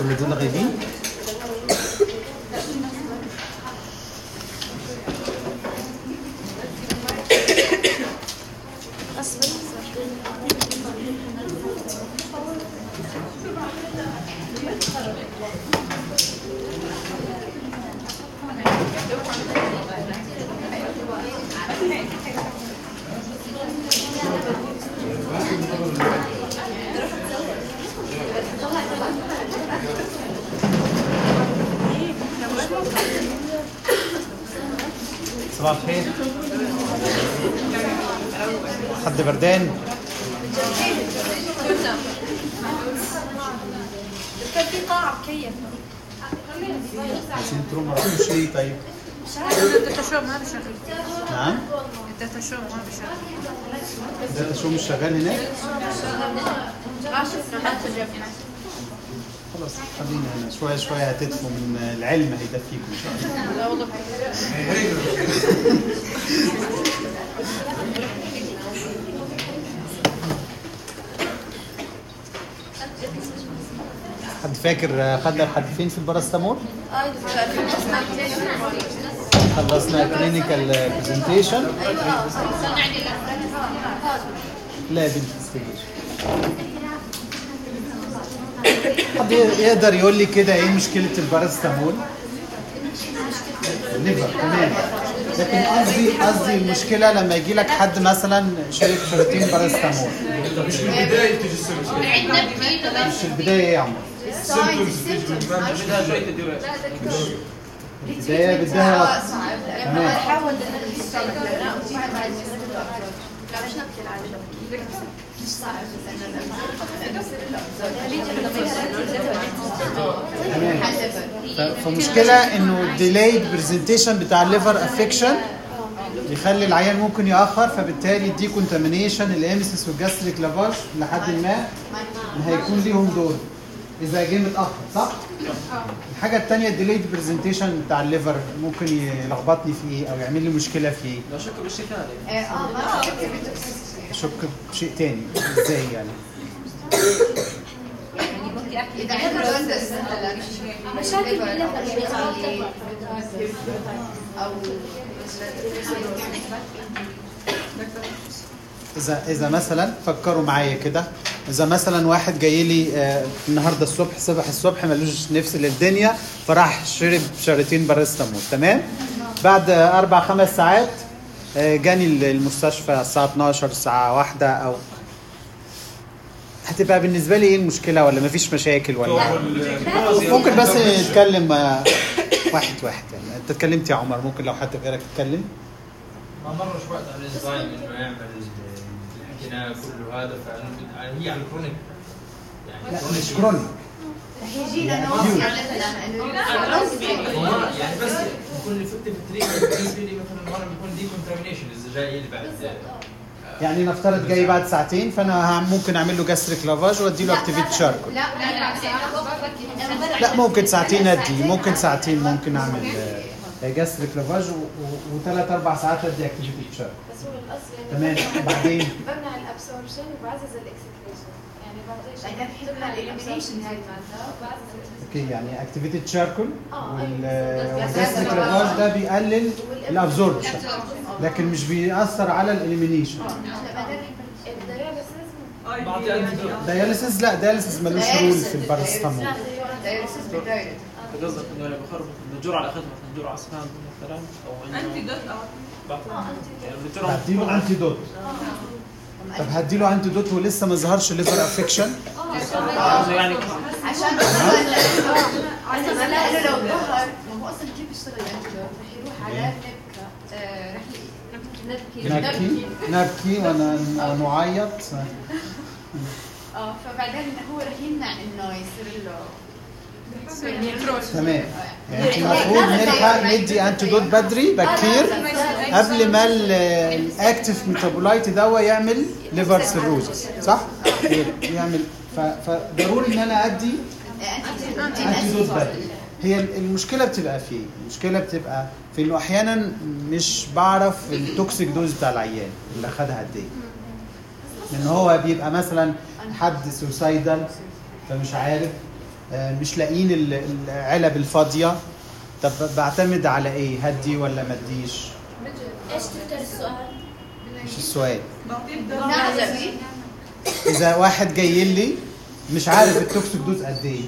ولا دول غايبين؟ صباح الخير حد بردان كان في قاعة مكيفة عشان تروح ما فيش ليه طيب الداتا شو ما بشغل نعم الداتا شو ما بشغل ده شو مش شغال هناك ما شفنا ما تجربنا خلاص خلينا هنا شويه شويه هتدفوا من العلم هيدفيكم ان شاء الله لا والله حد فاكر خدنا لحد فين في البارستامول؟ اه خلصنا كلينيكال برزنتيشن لا يا بنت تستجيش حد يقدر يقول لي كده ايه مشكله البارستامول؟ ليفر تمام لكن قصدي قصدي المشكله لما يجي لك حد مثلا شرب شريطين بارستامول بداية تجي السيمتومز مش البدايه ايه يا عمر؟ البدايه بدايه وقت تمام حاول تمام ف- فمشكله انه الديلايد برزنتيشن بتاع الليفر افكشن يخلي العيان ممكن ياخر فبالتالي يديه كونتامينيشن الامسس والجاستريك لافاج لحد ما ما هيكون ليهم دور اذا جه متاخر صح؟ الحاجه الثانيه الديلايد برزنتيشن بتاع الليفر ممكن يلخبطني في ايه او يعمل لي مشكله في ايه؟ لا شك بالشيء ثاني اه ما شفت بالتوكسيسيتي اشك بشيء تاني ازاي يعني؟ اذا عنده مشاكل بالليفر يعني او اذا اذا مثلا فكروا معايا كده اذا مثلا واحد جاي لي آه، النهارده الصبح صبح الصبح ملوش نفس للدنيا فراح شرب شريطين بارستامول تمام بعد آه، اربع خمس ساعات آه، جاني المستشفى الساعه 12 الساعه واحدة او هتبقى بالنسبه لي ايه المشكله ولا مفيش مشاكل ولا ممكن بس نتكلم آه، واحد واحد يعني انت اتكلمت يا عمر ممكن لو حد غيرك يتكلم ما مرش وقت على الزباين انه يعمل الحكينا كله هذا فهي على الكرونيك يعني لا مش كرونيك يجينا نوم وما- يعني بس بكون فتة في الطريق بالنسبه لي مثلا مره بيكون دي كونتامينيشن اذا جاي لي بعد يعني نفترض جاي بعد ساعتين فانا هعم- ممكن اعمل له جاستريك لافاج وادي له اكتيفيت شاركول لا لا لا ممكن ساعتين ادي ممكن ساعتين ممكن اعمل آه، جاستريك لافاج وثلاث اربع ساعات ادي اكتيفيتي شاركول بس هو الاصل تمام بعدين بمنع الابسوربشن وبعزز الاكسكريشن يعني بعطيش بعدين بحب الاليمينيشن هاي بعزز الإكسكريشن. اوكي يعني اكتيفيتي شاركول آه، والجاستريك لافاج ده بيقلل الابزوربشن لكن مش بيأثر على الاليمينيشن الدياليسيس بعطي انت دياليسيس لا دياليسيس ملوش رول في البارستامول دايرسيس بدايرة قصدك انه يعني بخرب الجرعه اللي اخذها مثلا جرعه اسنان مثلا او انت دوت يعني الجرعه هديله انتي دوت طب هديله انتي دوت ولسه ما ظهرش ليفر افكشن يعني عشان عشان لا لو ظهر ما هو اصلا كيف بيشتغل الانتيدوت رح يروح على نبكة آه، رح ي- نبكي نبكي ون- ونعيط اه فبعدين هو رح يمنع انه يصير له تمام يعني إحنا المفروض نلحق ندي انتيدوت بدري بكير قبل ما الاكتف ميتابولايت ده يعمل ليفر سيروزس صح؟ يعمل ف- فضروري ان انا ادي انتيدوت بدري هي المشكله بتبقى في ايه؟ المشكله بتبقى في انه احيانا مش بعرف التوكسيك دوز بتاع العيان اللي اخدها قد ايه لان هو بيبقى مثلا حد سوسايدال فمش عارف آه، مش لاقيين ال- العلب الفاضيه طب بعتمد على ايه هدي ولا ما اديش ايش تختار السؤال؟ مش السؤال نعطي اذا واحد جاي لي مش عارف التوكسيك دوز قد ايه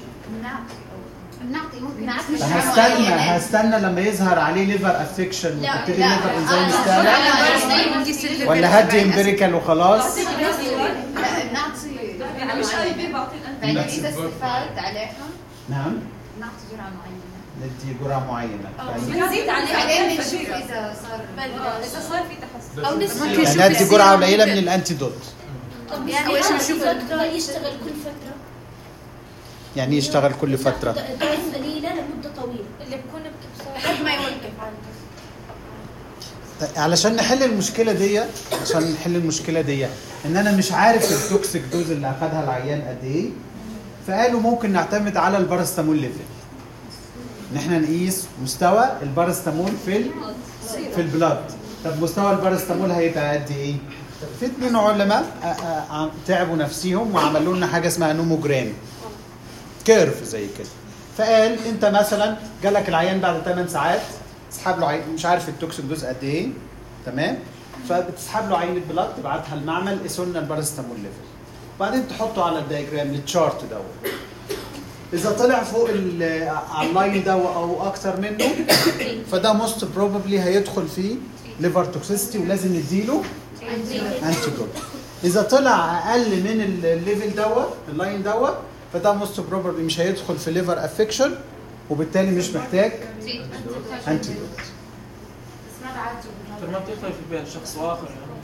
نعطي ممكن نعطي مش هستنى هستنى لما يظهر عليه ليفر افكشن لا، وتبتدي لا. الليفر انزيم آه، تعلى لا، نقيس الليفل ولا هدي تبع امبيريكال وخلاص لا نعطي مش اي بي بعطي بعدين نفس اذا استفاد عليها نعم نعطي جرعه معينه ندي جرعه معينه يعني بنزيد عليه بعدين بنشوف اذا صار اذا صار في تحسن او نسبة ممكن يشوف ندي السيرم جرعه قليله من ليفل. الانتيدوت طب يعني أول إيش شيء بنشوف فترة يشتغل كل فترة يعني يشتغل كل فتره دوز قليلة لمدة طويلة اللي بكون لحد ما يوقف عنده علشان نحل المشكله دي عشان نحل المشكله دي ان انا مش عارف التوكسيك دوز اللي اخدها العيان قد ايه فقالوا ممكن نعتمد على البارستامول ليفل ان احنا نقيس مستوى البارستامول في ال... في البلاد طب مستوى البارستامول هيبقى قد ايه في اتنين علماء آ- آ- ع- تعبوا نفسيهم وعملوا لنا حاجه اسمها نوموجرام كيرف زي كده فقال انت مثلا جالك العيان بعد 8 ساعات تسحب له عين مش عارف التوكسيك دوز قد ايه تمام فبتسحب له عينه بلاد تبعتها المعمل قيسوا لنا البارستامول ليفل وبعدين تحطه على الدايجرام التشارت دوت اذا طلع فوق ال- على اللاين ده او اكتر منه فده موست بروبابلي هيدخل في ليفر توكسيستي ولازم نديله انتيدوت اذا طلع اقل من ال- الليفل دوت اللاين دوت فده موست بروبابلي مش هيدخل في ليفر افكشن وبالتالي مش محتاج انتيدوت بس ما بعالجه طب ما بتختلف بين شخص واخر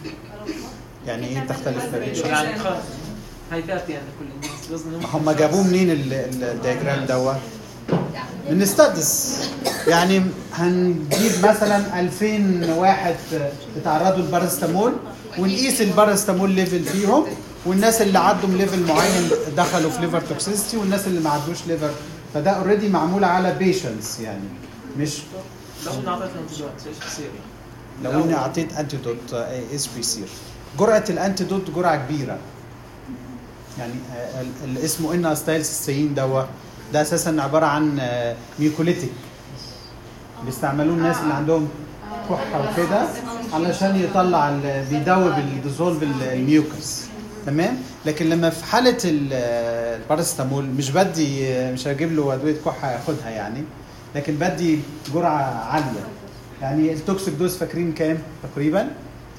يعني يعني ايه تختلف ما بين شخص يعني خ- هاي ذات يعني كل الناس قصدي ما هم جابوه منين ال- ال- الدياجرام دوت من ستادس يعني هنجيب مثلا 2000 واحد اتعرضوا للبارستامول ونقيس البارستامول ليفل فيهم والناس اللي عدوا من ليفل معين دخلوا في ليفر توكسيستي والناس اللي ما عدوش ليفر فده اوريدي معمول على بيشنس يعني مش لو اني اعطيت انتيدوت ايش بصير يعني؟ لو اني اعطيت انتيدوت ايش بيصير جرعه الانتيدوت جرعه كبيره يعني آه، ال- اللي اسمه ان ستايلسيين دوا ده اساسا عباره عن آه، ميوكوليتيك بيستعملوه الناس اللي عندهم كحه وكده علشان يطلع ال- بيدوب الديزولف ال- الميوكس تمام لكن لما في حاله ال- آه، البارستامول مش بدي آه، مش هجيب له ادويه كحه ياخدها يعني لكن بدي جرعه عاليه يعني التوكسيك دوز فاكرين كام تقريبا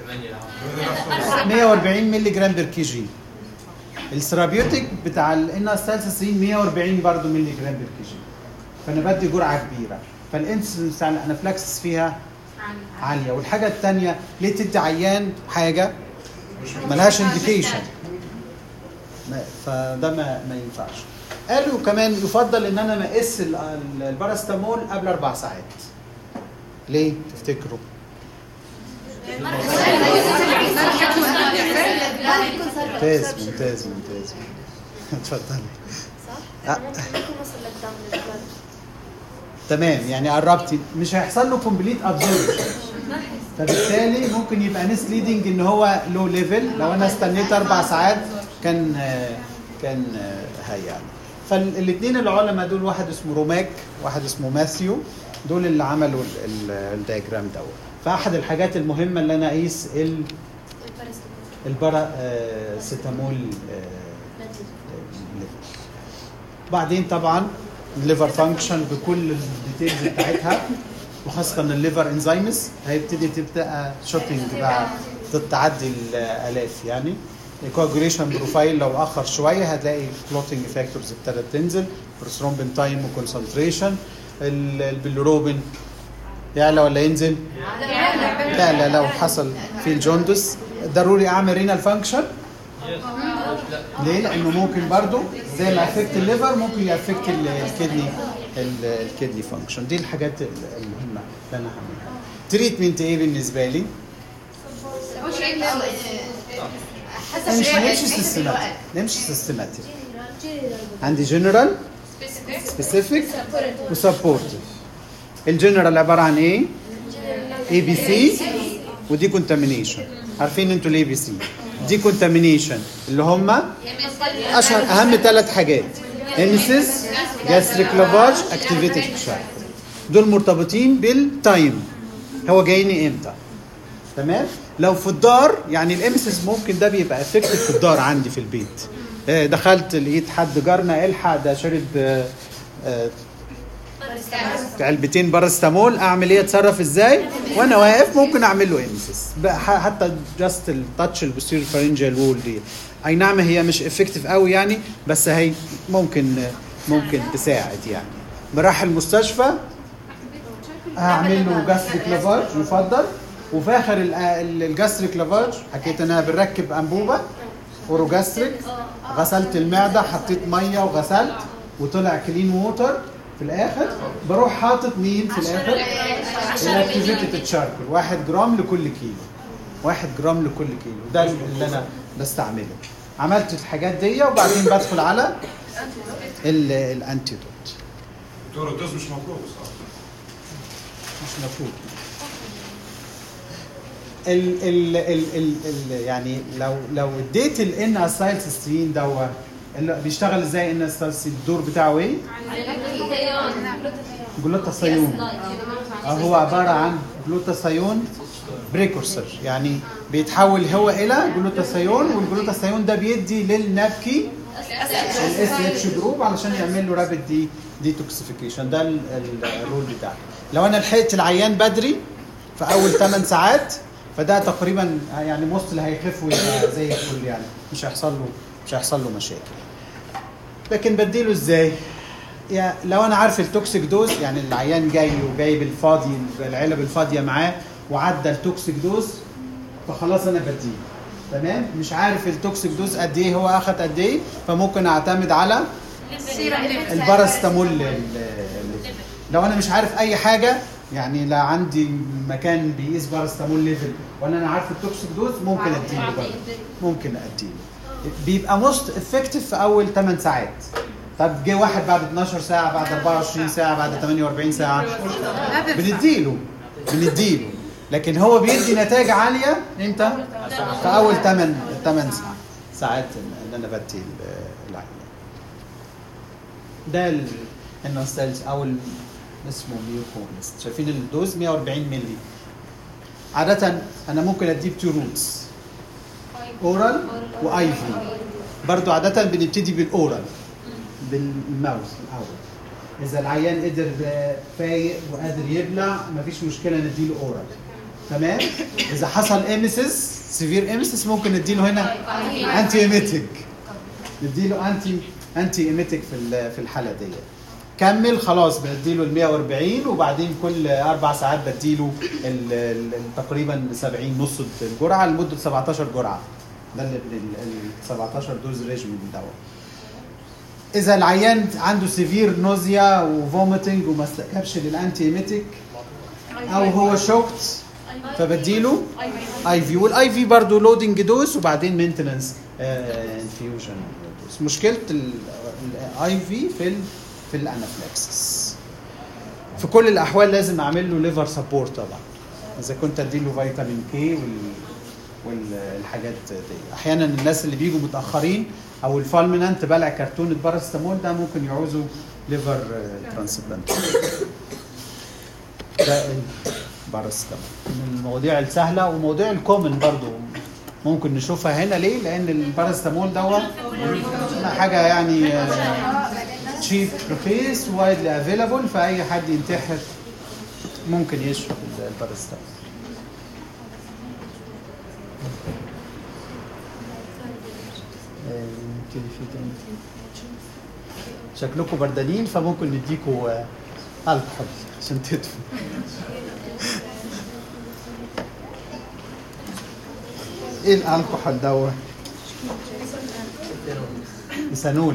8 140 مللي جرام بير كي جي الثيرابيوتيك بتاع الاناستالسيسين 140 برضه مللي جرام بير كي جي فانا بدي جرعه كبيره فالانسولين بتاع الانافلاكسس فيها عاليه والحاجه الثانيه ليه تدي عيان حاجه ملهاش انديكيشن فده ما ما ينفعش قالوا كمان يفضل ان انا ما اقيس ال- ال- البارستامول قبل اربع ساعات ليه تفتكروا ممتاز ممتاز ممتاز اتفضلي صح؟ آه. ممكن يكون وصل للدم للبلد تمام يعني قربتي مش هيحصل له كومبليت ابزوربشن فبالتالي ممكن يبقى ميسليدنج ان هو لو ليفل لو انا استنيت اربع ساعات كان آه، كان آه، هي يعني فالاثنين العلماء دول واحد اسمه روماك واحد اسمه ماثيو دول اللي عملوا ال- ال- الدياجرام دوت فاحد الحاجات المهمه اللي انا اقيس ال- البارا آه، ستامول آه، ليفل بعدين طبعا الليفر فانكشن بكل الديتيلز بتاعتها وخاصه الليفر انزيمز هيبتدي تبدا شوتنج بقى تعدي الالاف يعني الكواجوليشن بروفايل لو اخر شويه هتلاقي كلوتنج فاكتورز ابتدت تنزل بروثرومبين تايم وكونسنتريشن البيلروبين يعلى ولا ينزل؟ يعلى لو حصل في الجوندس ضروري اعمل رينال فانكشن ليه؟ لانه ممكن برضو زي ما افكت الليفر ممكن يافكت ال- الكدني ال- الكدني فانكشن دي الحاجات ال- المهمه اللي انا هعملها تريتمنت ايه بالنسبه لي؟ حسب نمشي الوقت. نمشي حسب سيستماتيك الوقت. نمشي سيستماتيك عندي جنرال سبيسيفيك وسبورتيف الجنرال عباره عن ايه؟ اي بي سي ودي كونتامينيشن عارفين انتوا الاي بي سي دي كونتامينيشن اللي هم اشهر اهم ثلاث حاجات اميسيس جاستريك لافاج اكتيفيتد شارك دول مرتبطين بالتايم هو جايني امتى تمام لو في الدار يعني الامسس ممكن ده بيبقى افكتيف في الدار عندي في البيت آه، دخلت لقيت حد جارنا الحق ده شرب آه، آه، علبتين باراستامول اعمل ايه اتصرف ازاي وانا واقف ممكن اعمل له امسس حتى جاست التاتش البوستيريور فارنجال وول دي اي نعم هي مش افكتيف قوي يعني بس هي ممكن ممكن تساعد يعني بروح المستشفى هعمل له جاستريك لافاج يفضل وفي اخر ال- ال- الجاستريك لافاج حكيت انها بنركب انبوبه اوروجاستريك غسلت المعده حطيت ميه وغسلت وطلع كلين ووتر في الاخر بروح حاطط مين في الاخر الاكتيفيتد تشاركل واحد جرام لكل كيلو واحد جرام لكل كيلو ده اللي انا بستعمله عملت الحاجات دي وبعدين بدخل على ال- الانتيدوت دكتور الدوز مش مطلوب صح؟ مش مفهوم ال ال ال ال ال يعني لو لو اديت الان اسايلسيستين دوا اللي بيشتغل ازاي ان اسايلسيستين الدور بتاعه ايه؟ جلوتاثيون آه، هو عباره عن جلوتاثيون بريكورسر يعني بيتحول هو الى جلوتاثيون والجلوتاثيون ده بيدي للنبكي الاس اتش جروب علشان يعمل له رابid دي ديتوكسيفيكيشن ده ال- ال- الرول بتاعه لو انا لحقت العيان بدري في اول 8 ساعات فده تقريبا يعني موست اللي هيخف ويبقى زي الفل يعني مش هيحصل له مش هيحصل له مشاكل لكن بديله ازاي؟ يعني لو انا عارف التوكسيك دوز يعني العيان جاي وجايب الفاضي العلب الفاضيه معاه وعدى التوكسيك دوز فخلاص انا بديه تمام مش عارف التوكسيك دوز قد ايه هو اخد قد ايه فممكن اعتمد على الباراستامول ال- ال- لو انا مش عارف اي حاجه يعني لا عندي مكان بيقيس باراستامول ليفل ولا انا عارف التوكسيك دوز ممكن اديله برضه ممكن اديله بيبقى موست افكتيف في اول 8 ساعات طب جه واحد بعد 12 ساعه بعد 24 ساعه بعد 48 ساعه بنديله بنديله لكن هو بيدي نتائج عاليه امتى؟ في اول 8 8 ساعات اللي انا بدي ال- العيان ده ال- النوستالج او ال- اسمه ميوكونست شايفين الدوز 140 مللي عادة انا ممكن اديه بتو روتس اورال واي في برضه عادة بنبتدي بالاورال بالماوس الاول اذا العيان قدر آه، فايق وقادر يبلع مفيش مشكله نديله اورال تمام اذا حصل اميسيس سيفير اميسيس ممكن نديله هنا انتي ايميتيك نديله انتي انتي ايميتيك في ال- في الحاله دي كمل خلاص بديله ال 140 وبعدين كل اربع ساعات بديله ال- ال- ال- تقريبا 70 نص الجرعه لمده 17 جرعه ده اللي ال ال- 17 دوز ريجيم دوت اذا العيان عنده سيفير نوزيا وفوميتنج وما استجابش للانتي ايميتيك او هو شوكت فبديله اي في والاي في برضه لودنج دوز وبعدين مينتننس انفيوجن مشكله الاي في في ال في الانافلاكسس في كل الاحوال لازم اعمل له ليفر سبورت طبعا اذا كنت اديله فيتامين كي وال والحاجات دي احيانا الناس اللي بيجوا متاخرين او الفالمينانت بلع كرتونه باراستامول ده ممكن يعوزوا ليفر ترانسبلانت ده الباراستامول من المواضيع السهله ومواضيع الكومن برضو ممكن نشوفها هنا ليه لان الباراستامول دوت حاجه يعني تشيب رخيص وايدلي افيلابل فاي حد ينتحر ممكن يشرب الباراستامول نبتدي في تاني شكلكم بردانين فممكن نديكوا آه، الكحول عشان تدفوا ايه الالكحول دوت؟ ايثانول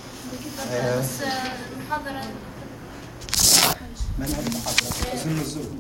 آه، بس المحاضرة من المحاضرة؟ اسم النزول